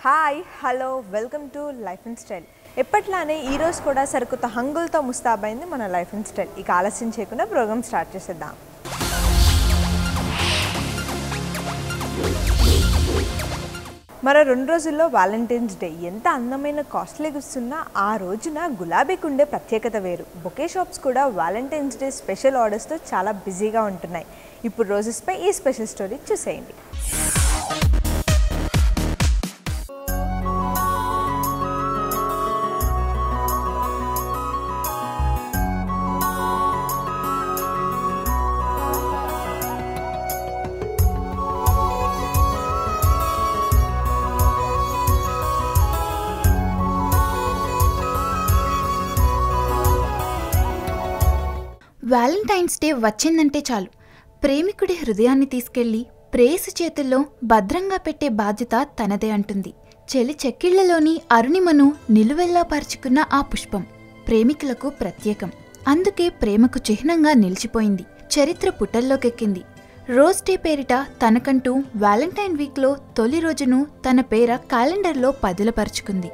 Hi hello welcome to life and style ఎప్పట్లానే ఈ రోజు కూడా సరికొత్త హంగులతో ముస్తాబైంది మన లైఫ్ అండ్ స్టైల్ ఇక ఆలస్యం చేయకుండా ప్రోగ్రామ్ స్టార్ట్ చేసేద్దాం మరో రెండు రోజుల్లో వ్యాలంటైన్స్ డే ఎంత అందమైన కాస్ట్లీ గుస్తున్నా ఆ రోజున గులాబీకి ఉండే ప్రత్యేకత వేరు బొకే షాప్స్ కూడా వ్యాలంటైన్స్ డే స్పెషల్ ఆర్డర్స్తో చాలా బిజీగా ఉంటున్నాయి ఇప్పుడు రోజెస్పై ఈ స్పెషల్ స్టోరీ చూసేయండి వ్యాలంటైన్స్ డే వచ్చిందంటే చాలు ప్రేమికుడి హృదయాన్ని తీసుకెళ్లి ప్రేయసి చేతుల్లో భద్రంగా పెట్టే బాధ్యత తనదే అంటుంది చెలి చెక్కిళ్లలోని అరుణిమను నిలువెల్లా పరుచుకున్న ఆ పుష్పం ప్రేమికులకు ప్రత్యేకం అందుకే ప్రేమకు చిహ్నంగా నిలిచిపోయింది చరిత్ర పుటల్లోకెక్కింది రోజ్ డే పేరిట తనకంటూ వ్యాలంటైన్ వీక్లో తొలి రోజును తన పేర క్యాలెండర్లో పదిలపరుచుకుంది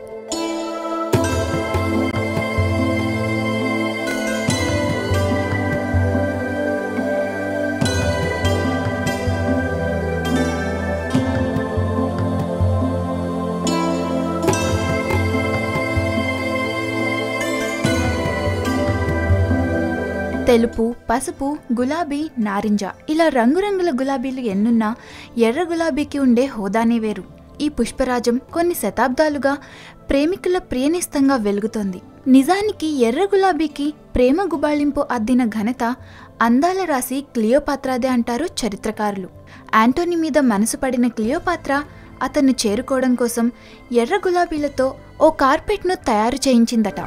తెలుపు పసుపు గులాబీ నారింజ ఇలా రంగురంగుల గులాబీలు ఎన్నున్నా ఎర్ర గులాబీకి ఉండే హోదానే వేరు ఈ పుష్పరాజం కొన్ని శతాబ్దాలుగా ప్రేమికుల ప్రియనిస్తంగా వెలుగుతోంది నిజానికి ఎర్ర గులాబీకి ప్రేమ గుబాళింపు అద్దిన ఘనత అందాల రాసి క్లియోపాత్రాదే అంటారు చరిత్రకారులు యాంటోనీ మీద మనసు పడిన క్లియోపాత్ర అతన్ని చేరుకోవడం కోసం ఎర్ర గులాబీలతో ఓ కార్పెట్ను తయారు చేయించిందట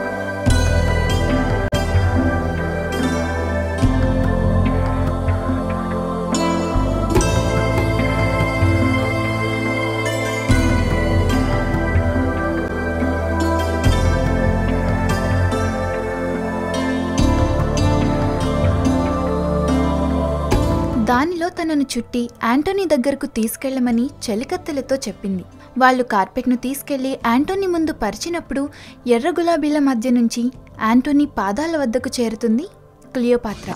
దానిలో తనను చుట్టి యాంటోనీ దగ్గరకు తీసుకెళ్లమని చెలికత్తెలతో చెప్పింది వాళ్ళు కార్పెట్ను తీసుకెళ్లి యాంటోనీ ముందు పరిచినప్పుడు ఎర్ర గులాబీల మధ్య నుంచి యాంటోనీ పాదాల వద్దకు చేరుతుంది క్లియోపాత్ర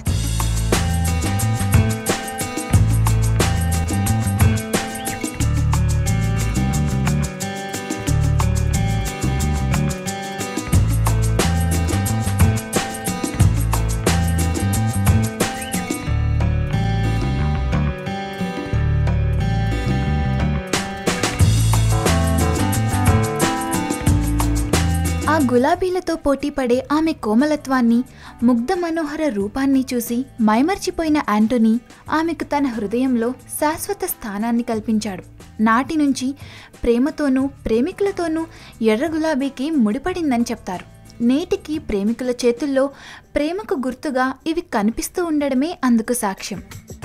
ఆ గులాబీలతో పోటీపడే ఆమె కోమలత్వాన్ని ముగ్ధ మనోహర రూపాన్ని చూసి మైమర్చిపోయిన యాంటోనీ ఆమెకు తన హృదయంలో శాశ్వత స్థానాన్ని కల్పించాడు నాటి నుంచి ప్రేమతోనూ ప్రేమికులతోనూ ఎర్ర గులాబీకి ముడిపడిందని చెప్తారు నేటికి ప్రేమికుల చేతుల్లో ప్రేమకు గుర్తుగా ఇవి కనిపిస్తూ ఉండడమే అందుకు సాక్ష్యం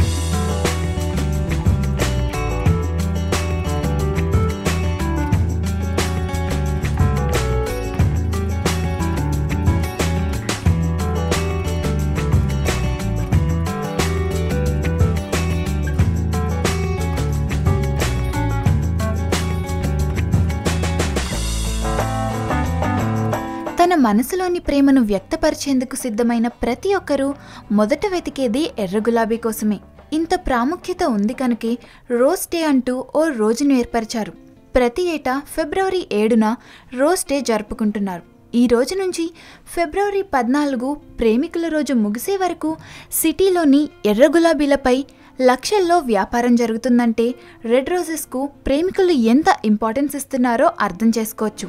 తన మనసులోని ప్రేమను వ్యక్తపరిచేందుకు సిద్ధమైన ప్రతి ఒక్కరూ మొదట వెతికేది ఎర్ర గులాబీ కోసమే ఇంత ప్రాముఖ్యత ఉంది కనుకే రోజ్ డే అంటూ ఓ రోజును ఏర్పరిచారు ప్రతి ఏటా ఫిబ్రవరి ఏడున రోజ్ డే జరుపుకుంటున్నారు ఈ రోజు నుంచి ఫిబ్రవరి పద్నాలుగు ప్రేమికుల రోజు ముగిసే వరకు సిటీలోని ఎర్ర గులాబీలపై లక్షల్లో వ్యాపారం జరుగుతుందంటే రెడ్ రోజెస్కు ప్రేమికులు ఎంత ఇంపార్టెన్స్ ఇస్తున్నారో అర్థం చేసుకోవచ్చు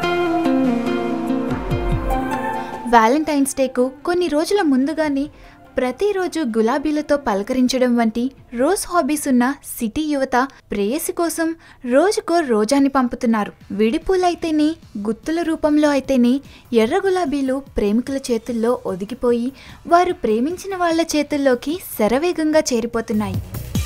వ్యాలంటైన్స్ డేకు కొన్ని రోజుల ముందుగానే ప్రతిరోజు గులాబీలతో పలకరించడం వంటి రోజ్ హాబీస్ ఉన్న సిటీ యువత ప్రేయసి కోసం రోజుకో రోజాని పంపుతున్నారు విడిపూలైతేనే గుత్తుల రూపంలో అయితేనే ఎర్ర గులాబీలు ప్రేమికుల చేతుల్లో ఒదిగిపోయి వారు ప్రేమించిన వాళ్ళ చేతుల్లోకి శరవేగంగా చేరిపోతున్నాయి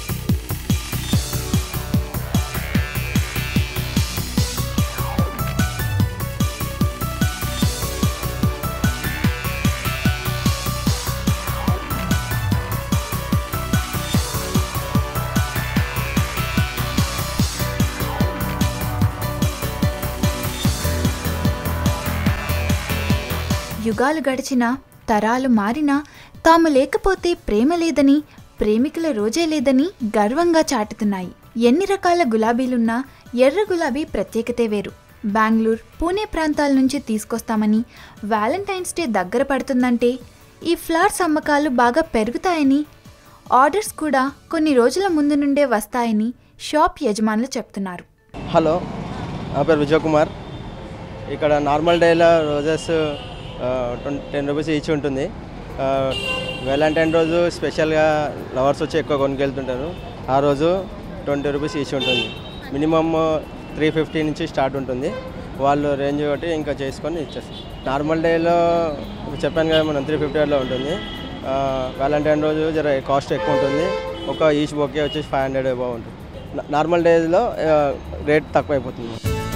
యుగాలు గడిచినా తరాలు మారినా తాము లేకపోతే ప్రేమ లేదని ప్రేమికుల రోజే లేదని గర్వంగా చాటుతున్నాయి ఎన్ని రకాల గులాబీలున్నా ఎర్ర గులాబీ ప్రత్యేకతే వేరు బెంగళూరు పూణే ప్రాంతాల నుంచి తీసుకొస్తామని వ్యాలంటైన్స్ డే దగ్గర పడుతుందంటే ఈ ఫ్లవర్స్ అమ్మకాలు బాగా పెరుగుతాయని ఆర్డర్స్ కూడా కొన్ని రోజుల ముందు నుండే వస్తాయని షాప్ యజమానులు చెప్తున్నారు హలో నా పేరు విజయ్ కుమార్ ఇక్కడ నార్మల్ డేలో roses twenty ten rupees each ఉంటుంది వ్యాలంటైన్ రోజు స్పెషల్గా లవర్స్ వచ్చి ఎక్కువ కొనుకెళ్తుంటారు ఆ రోజు ట్వంటీ రూపీస్ ఈచ్ ఉంటుంది మినిమమ్ త్రీ ఫిఫ్టీ నుంచి స్టార్ట్ ఉంటుంది వాళ్ళు రేంజ్ బట్టి ఇంకా చేసుకొని ఇచ్చేస్తారు నార్మల్ డేలో చెప్పాను కదా మనం త్రీ ఫిఫ్టీ అట్లా ఉంటుంది వ్యాలంటైన్ రోజు జర కాస్ట్ ఎక్కువ ఉంటుంది ఒక ఈచ్ బొకే వచ్చేసి ఫైవ్ హండ్రెడ్ బాగుంటుంది నార్మల్ డేస్లో రేట్ తక్కువ అయిపోతుంది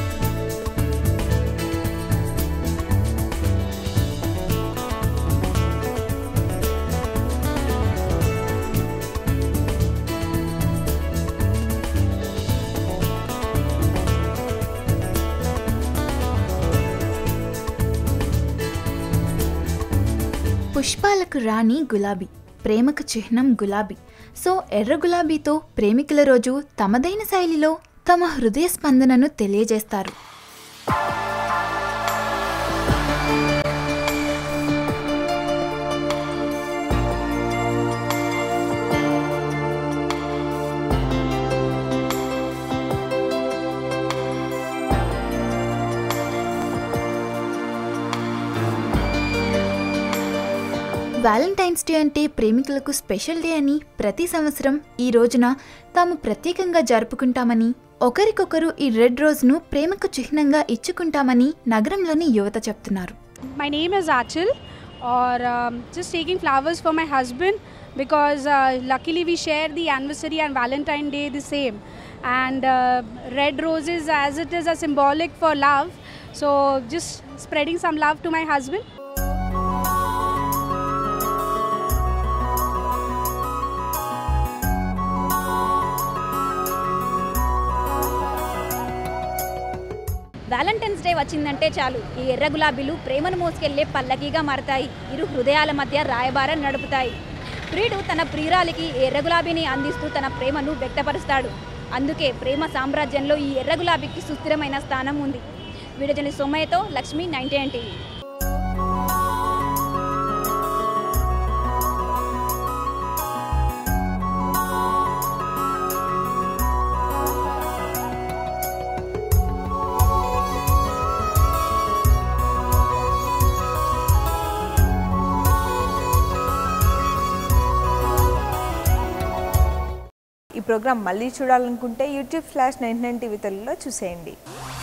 పుష్పాలకు రాణి గులాబీ ప్రేమకు చిహ్నం గులాబీ సో ఎర్ర గులాబీతో ప్రేమికుల రోజు తమదైన శైలిలో తమ హృదయ స్పందనను తెలియజేస్తారు వ్యాలంటైన్స్ డే అంటే ప్రేమికులకు స్పెషల్ డే అని ప్రతి సంవత్సరం ఈ రోజున తాము ప్రత్యేకంగా జరుపుకుంటామని ఒకరికొకరు ఈ రెడ్ రోజును ప్రేమకు చిహ్నంగా ఇచ్చుకుంటామని నగరంలోని యువత చెప్తున్నారు My name is Achal, or um, just taking flowers for my husband because uh, luckily we share the anniversary and Valentine Day the same. And uh, red roses, as it is a symbolic for love, so just spreading some love to my husband. Valentine's Day వచ్చిందంటే చాలు ఈ ఎర్ర గులాబీలు ప్రేమను మోసుకెళ్లే పల్లకీగా మారతాయి ఇరు హృదయాల మధ్య రాయబారం నడుపుతాయి ప్రియుడు తన ప్రియురాలికి ఈ ఎర్ర గులాబీని అందిస్తూ తన ప్రేమను వ్యక్తపరుస్తాడు అందుకే ప్రేమ సామ్రాజ్యంలో ఈ ఎర్ర గులాబీకి సుస్థిరమైన స్థానం ఉంది వీడజని సొమ్మయ్యతో లక్ష్మి నైన్టీ టీవీ ఈ ప్రోగ్రాం మళ్ళీ చూడాలనుకుంటే YouTube slash nine nine TV తెలుగులో చూసేయండి